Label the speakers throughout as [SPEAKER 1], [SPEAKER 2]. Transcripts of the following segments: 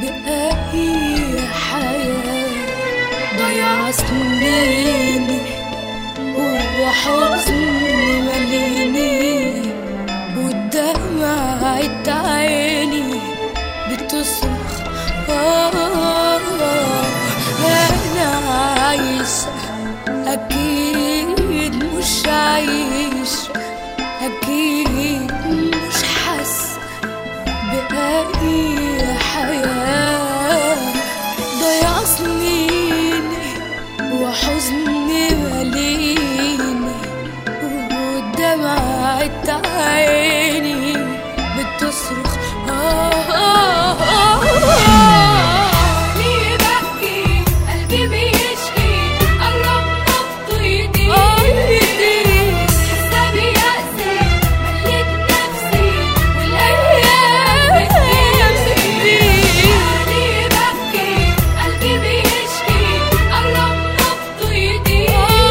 [SPEAKER 1] بأي حياة ضيع سنيني وحزن مليني ودمعة عيني بتصرخ آه أنا عايشة أكيد مش عايشة أكيد مش حاسة بأي حياة ضيع سنيني وحزني مليني ودمعة عيني بتصرخ آه آه آه آه ليه ببكي قلبي بيشكي قرب نبض ايدي حاسة بيأسي مليت نفسي والايام بتجري ليه ببكي قلبي بيشكي قرب نبض ايدي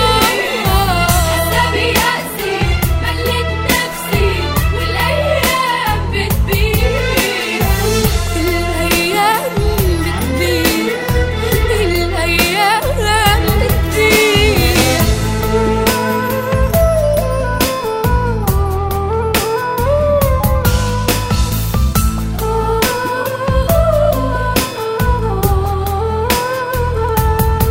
[SPEAKER 1] حاسة بيأسي مليت نفسي والايام بتبيد الايام بتبيد الايام بتبيد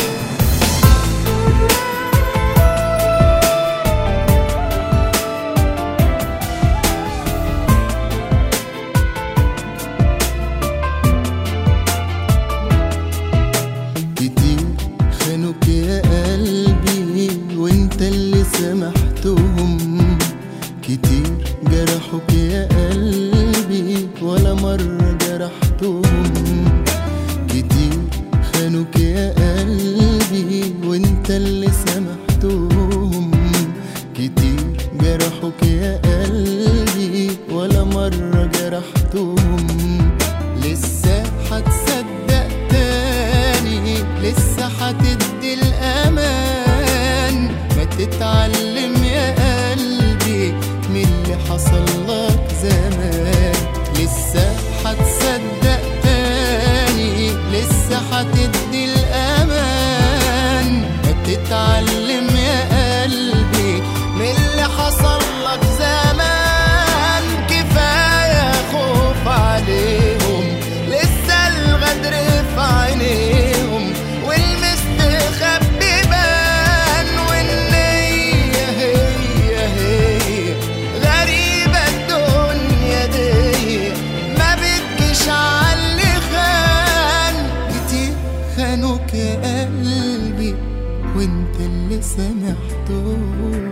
[SPEAKER 2] كتير خانوك يا قلبي وانت اللي سامحتهم كتير جرحوك يا قلبي ولا مرة جرحتهم كتير خانوك يا قلبي وانت اللي سامحتهم كتير جرحوك يا قلبي ولا مرة جرحتهم لسه هتصدق تاني لسه هتدي الأمان ما تتعلم يا قلبي من اللي حصل لك زمان لسه هتصدق تاني لسه هتدي الأمان ما تتعلم يا قلبي من اللي حصل لك زمان كفاية خوف عليهم لسه الغدر في عينيهم والمستخبي بان والنية هي هي غريبة الدنيا دي ما بتجيش عاللي خان كتير خانوك يا قلبي وانت اللي سامحتهم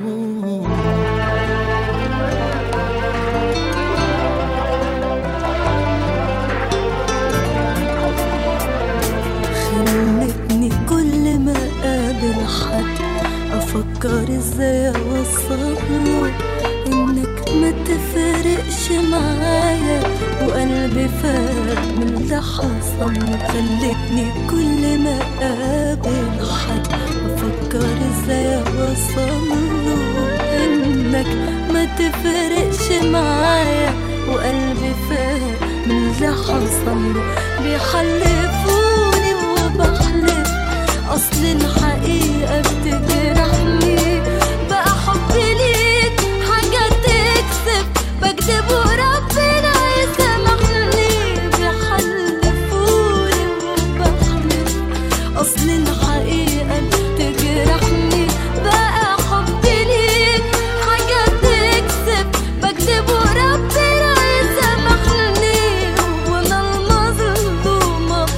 [SPEAKER 1] خلتني كل ما اقابل حد افكر ازاي اوصله انك ما تفرقش معايا وقلبي فات من اللي حصل خلتني كل ما اقابل حد افكر ازاي اوصله انك ما تفرقش معايا وقلبي فات من اللي حصل بيحلفوني وبحلف اصل الحقيقة بتجرحني بقى حبي ليك حاجة تكسب بكذب وربنا يسامحني بيحلفوني وبحلف اصل الحقيقة بتجرحني بقى حبي ليك حاجة تكسب بكذب وربنا يسامحني وانا المظلومة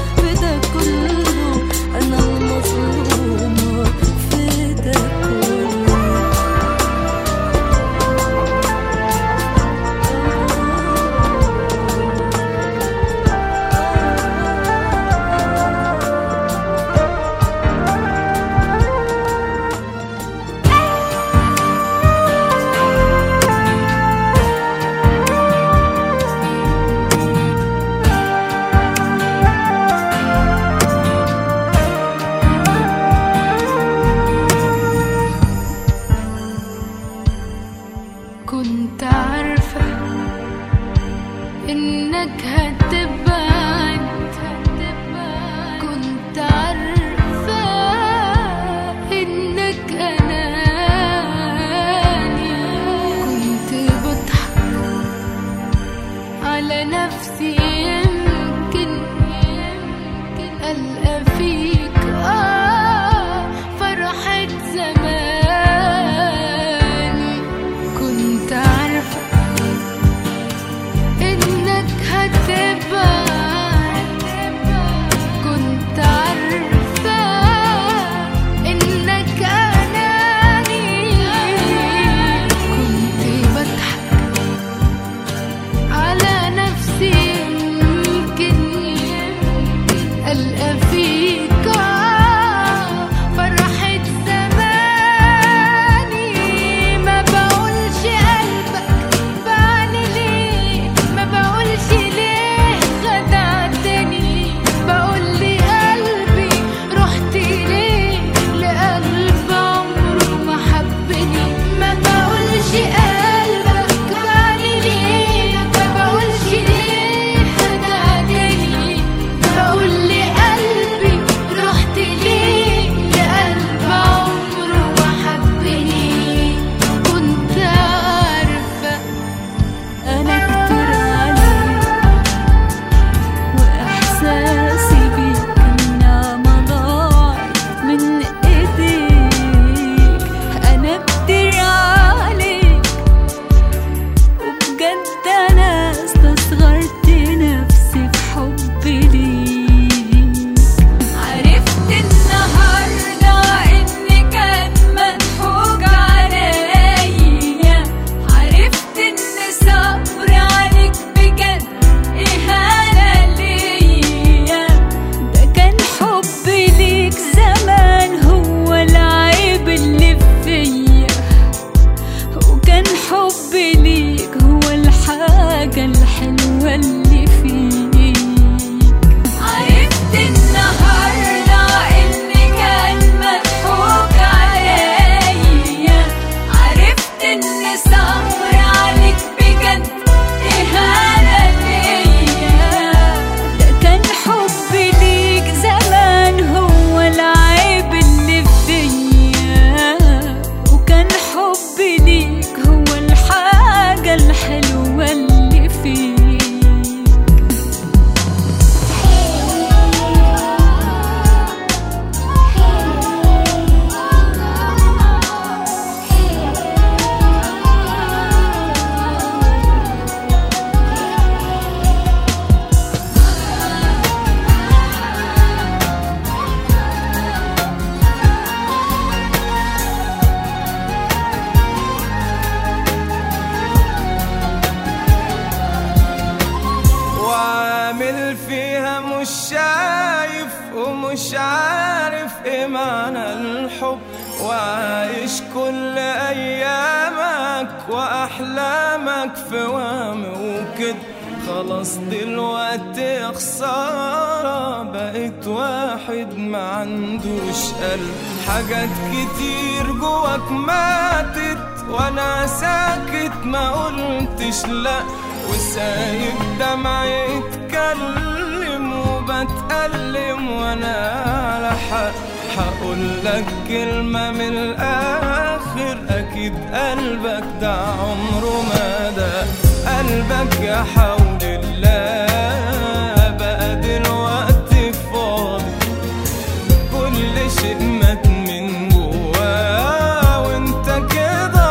[SPEAKER 3] شايف ومش عارف ايه معنى الحب وعايش كل ايامك واحلامك في وهم وكده خلاص دلوقتي خسارة بقيت واحد ما عندوش قلب حاجات كتير جواك ماتت وانا ساكت ما قلتش لا وسايب دمعي يتكلم وبتألم وانا على حق هقول لك كلمة من الآخر أكيد قلبك ده عمره ما ده قلبك يا حول الله بقى دلوقتي فاضي كل شيء مات من جواه وانت كده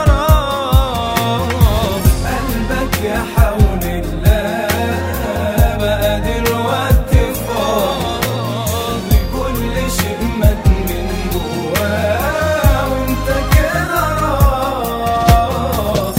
[SPEAKER 3] راضي قلبك يا حول الله بقى دلوقتي فاضي كل شيء مات من جواه وانت كده راضي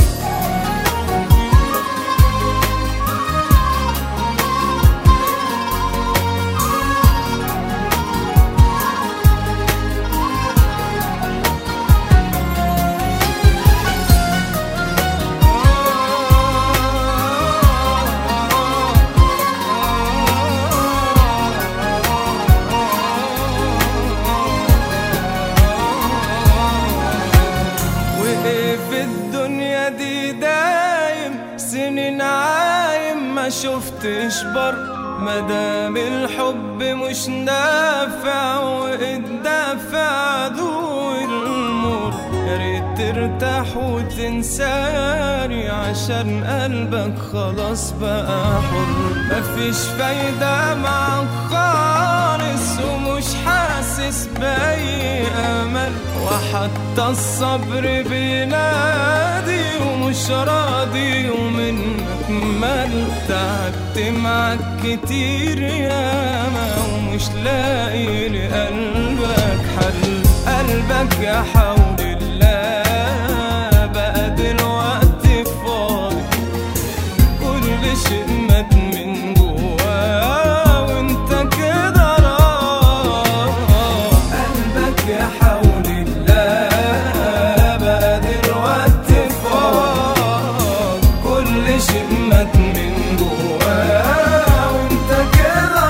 [SPEAKER 3] وايه في الدنيا دي دايم سنين عايم ما شفتش بر مدام الحب مش نافع والدافع عدو المر يا ريت ترتاح وتنساني عشان قلبك خلاص بقى حر مفيش فايدة معاك خالص ومش حاسس بأي أمل وحتى الصبر بينادي ومش راضي ومنك مل تعبت معاك كتير ياما ومش لاقي لقلبك حل قلبك يا حول الله بقى دلوقتي فاضي كل شيء مات من جواه وانت كده راضي قلبك يا حول الله بقى دلوقتي فاضي كل شيء مات من جواه وانت كده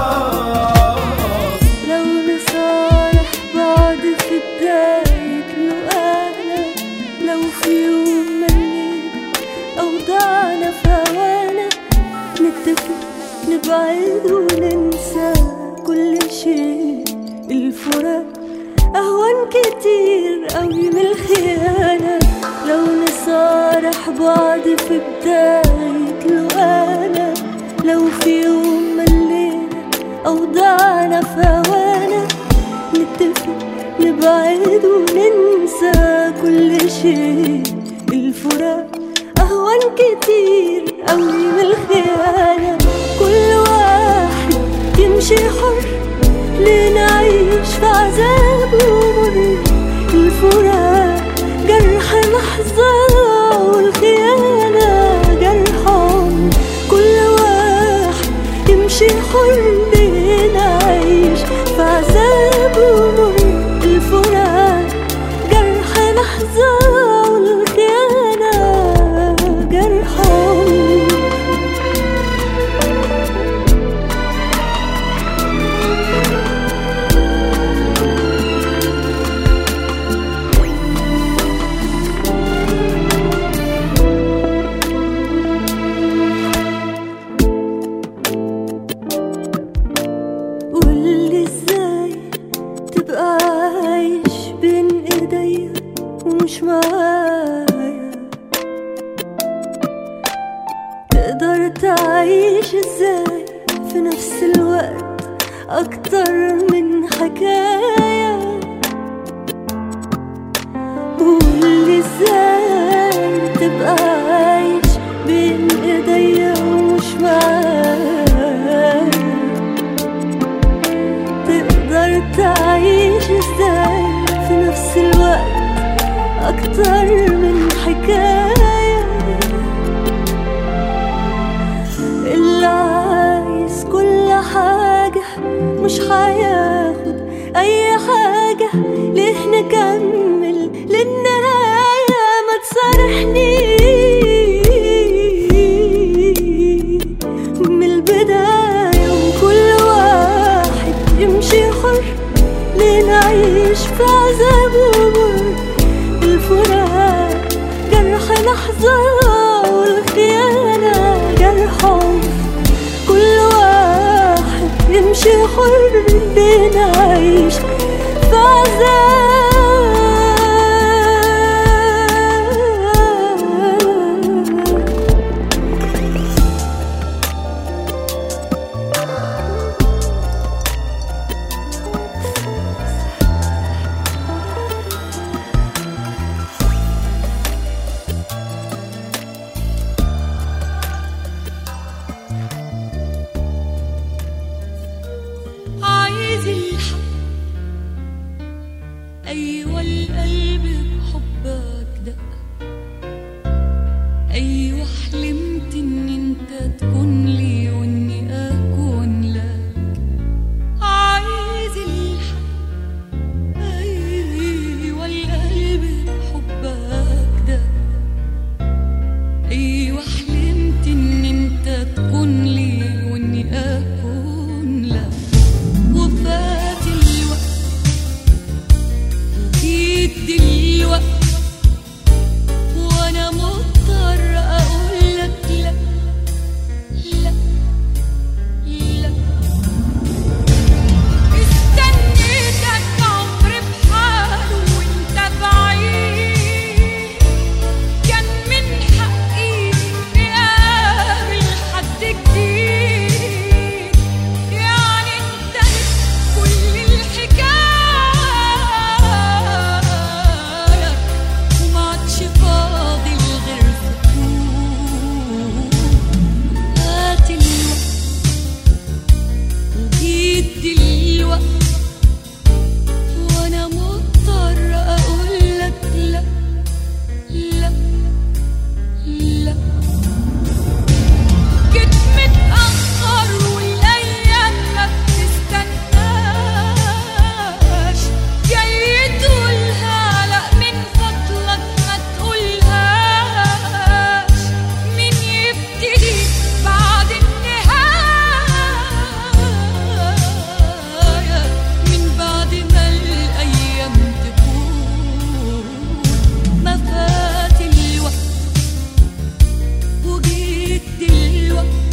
[SPEAKER 3] راضي
[SPEAKER 1] لو نصالح بعض في بداية لقانا لو في يوم ملينا أو ضعنا في هوانا نتفق نبعد وننسى كل شيء الفراق أهون كتير أوي من الخيانة لو نصارح بعض في بداية لقانا لو في يوم ملينا أو ضعنا في هوانا نتفق نبعد وننسى كل شيء الفراق أهون كتير أوي من الخيانة كل واحد يمشي حر لنعيش في عذاب ومر الفراق جرح لحظة والخيانة جرح عمر كل واحد يمشي حر لنعيش في عذاب ومر الفراق جرح لحظة والخيانة جرح عمر قولي ازاي تبقى عايش بين ايديا ومش معايا تقدر تعيش ازاي في نفس الوقت اكتر من حكاية قولي ازاي تبقى عايش بين ايديا ومش معايا تقدر تعيش ازاي في نفس الوقت اكتر من حكاية اللي عايز كل حاجة ليه نعيش في عذاب ومر الفراق جرح لحظة والخيانة جرح عمر كل واحد يمشي حر ليه نعيش في عذاب
[SPEAKER 4] عايز الحق أيوة القلب بحبك دق أيوة حلمت إن أنت تكون لي وإني أكون لك عايز الحق أيوة القلب بحبك دق أيوة حلمت إن أنت تكون لي وإني أكون لك وفات الوقت وجيت الوقت وانا مضطر اقول لك لا لا لا استنيتك عمري بحاله وانت بعيد كان من حقي اني اقابل حد جديد يعني انتهت كل الحكايه وما عادش فاضل غير سكوت هات الوقت وجيت الوقت وانا مضطر اقول لك لا لا لا جيت متأخر والايام ما بتستناش جاي تقولها لا من فضلك ما تقولهاش مين يبتدي بعد النهاية من بعد ما الأيام تكون ما فات الوقت وجيت دلوقت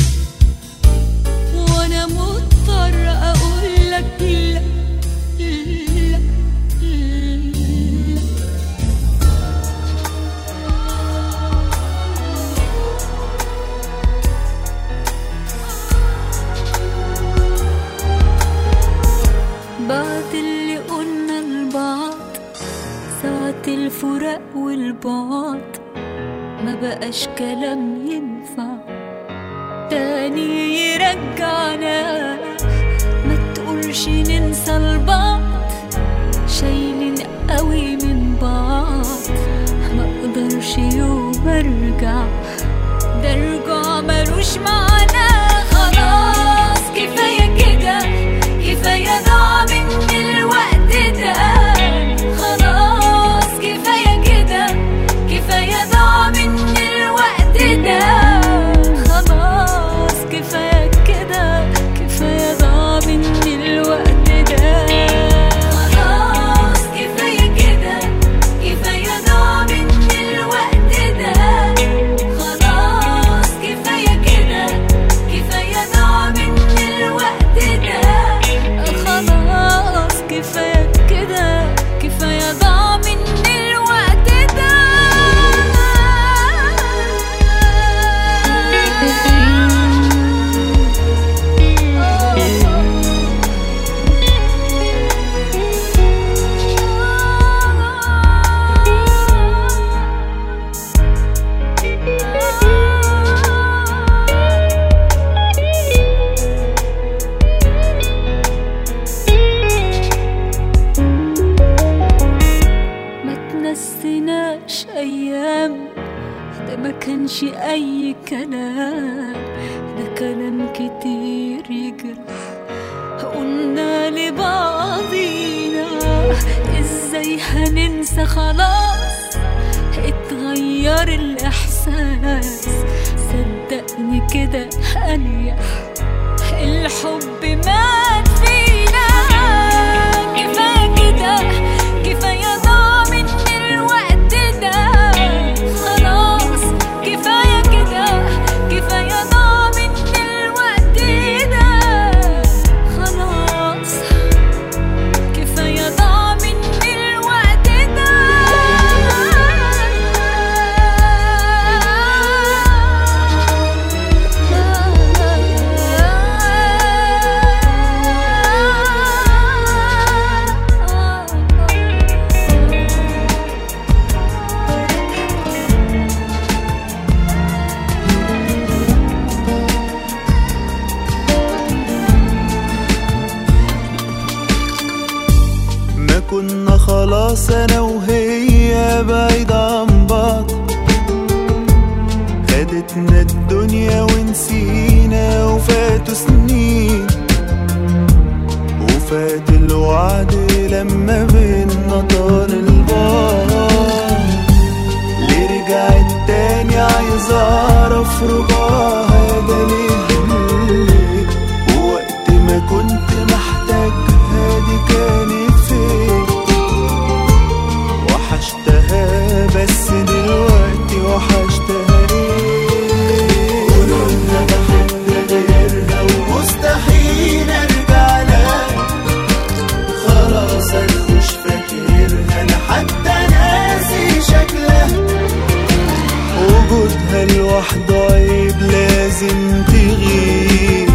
[SPEAKER 4] وانا مضطر اقول لك لا لا لا
[SPEAKER 1] بعد اللي قلنا لبعض ساعة الفراق والبعد ما بقاش كلام ينفع تاني يرجعنا ما تقولش ننسى البعض شايلين قوي من بعض ما اقدرش يوم ارجع ده رجوع ملوش معنى خلاص كفاية كده كفاية ضاع من الوقت ده خلاص كفاية كده كفاية ضاع من الوقت ده خلاص كفاية كده كفاية ضاع من الوقت ده خلاص كفاية كده كفاية ضاع من الوقت ده خلاص كفاية كده كفاية ضاع من الوقت ده خلاص كفاية كده كفاية ضاع من الوقت ما تنسيناش ايام ده ما كانش اي كلام ده كلام كتير يجرح قلنا لبعضينا ازاي هننسى خلاص اتغير الاحساس صدقني كده اريح الحب مات فينا كفايه
[SPEAKER 2] كنا خلاص انا وهي بعيد عن بعض خدتنا الدنيا ونسينا وفاتوا سنين وفات الوعد لما بينا طال البعد ليه رجعت تاني عايز اعرف رجوعها ده ليه ليه ووقت ما كنت محتاجها دي كانت فين وحشتها بس دلوقتي وحشتها ليه قولوا لها بحب غيرها ومستحيل ارجع لها خلاص انا مش فاكرها انا حتى ناسي شكلها وجودها لوحده عيب لازم تغيب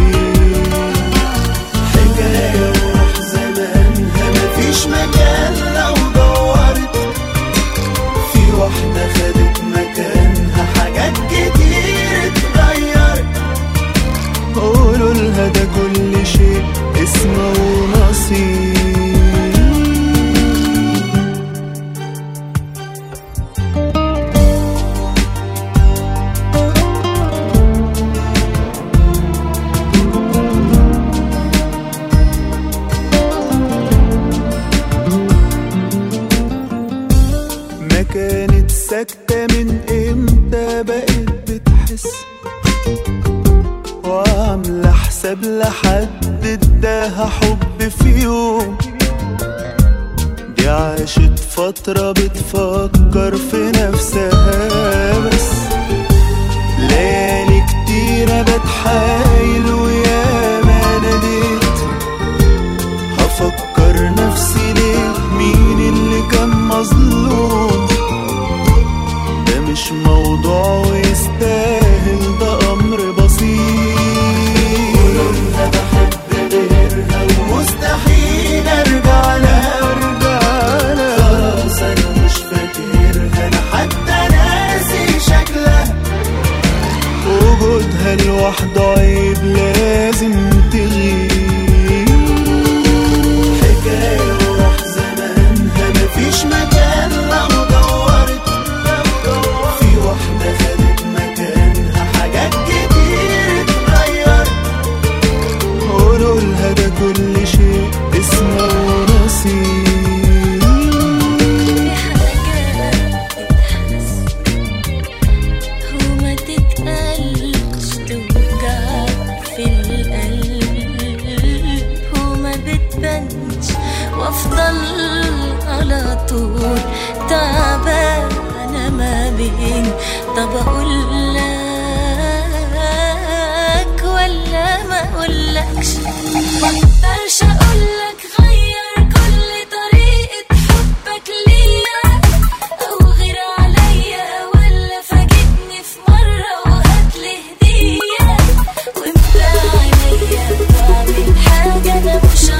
[SPEAKER 2] حكاية وروح زمانها مفيش مكان لو دورت في واحدة خدت مكانها حاجات كتير اتغيرت قولوا لها ده كل شيء اسمه نصيب ما كانت ساكتة من امتى بقت بتحس وعاملة حساب لحد اداها حب في يوم دي عاشت فترة بتفكر في نفسها بس ليالي كتيرة بتحايل وياما ناديت هفكر نفسي ليه مين اللي كان مظلوم ده مش موضوع ويستاهل ده امر بسيط قولولها بحب غيرها ومستحيل ارجع لها ارجع لها خلاص انا مش فاكرها انا حتى ناسي شكلها وجودها لوحده عيب لازم تغيب حكاية وراح زمانها مفيش مكان لو دورت في واحدة خدت مكانها حاجات كتير اتغيرت قولوا لها ده كل شيء اسمه نصيب
[SPEAKER 1] في حاجة تتحس وما تتقلش توجعك في القلب وما بتبانش وافضل على طول تعبانة ما بين طب اقول لك ولا ما اقولكش مقدرش اقولك غير كل طريقة حبك ليا او غير عليا ولا فاجئني في مرة وهاتلي هدية واملى عينيا بعمل حاجة انا مش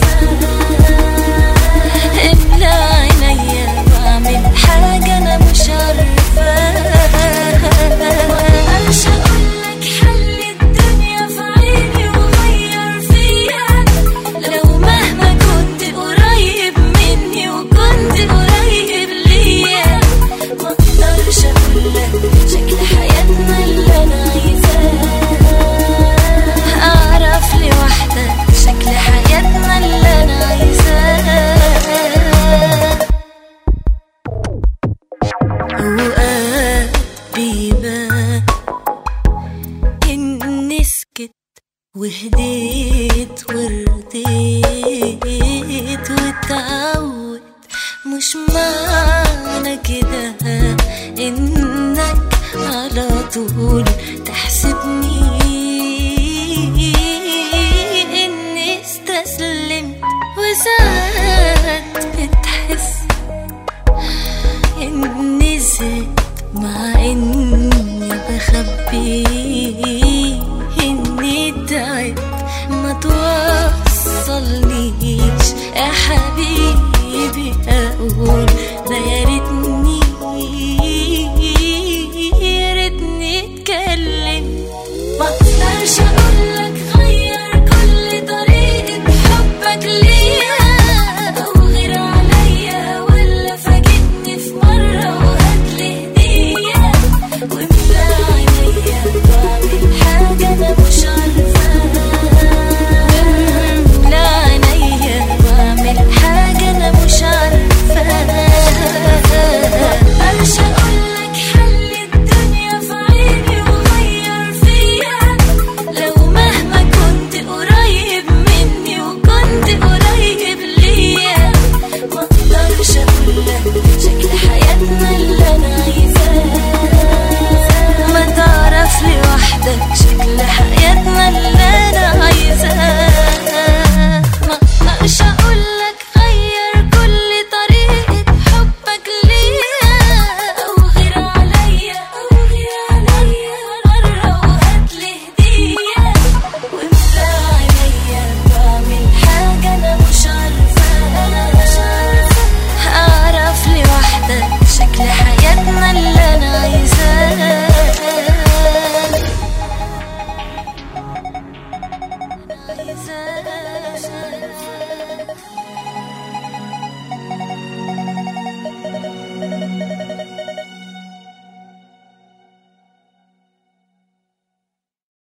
[SPEAKER 1] عارفاها املى عينيا بعمل حاجة انا مش عارفاها مقدرش اقولك حل الدنيا في عيني وغير فيا لو مهما كنت قريب مني وكنت قريب ليا مقدرش اقولك شكل حياتنا اللي انا عايزاه اعرف لوحدك شكل حياتنا اللي انا عايزاه اوقات بيبان اني سكت وهديت ورديت واتعود مش معنى كده انك على طول تحسبني اني استسلمت وساعات بتحس اني زدت مع اني بخبي اني تعبت اللي انا عايزاه عايزاه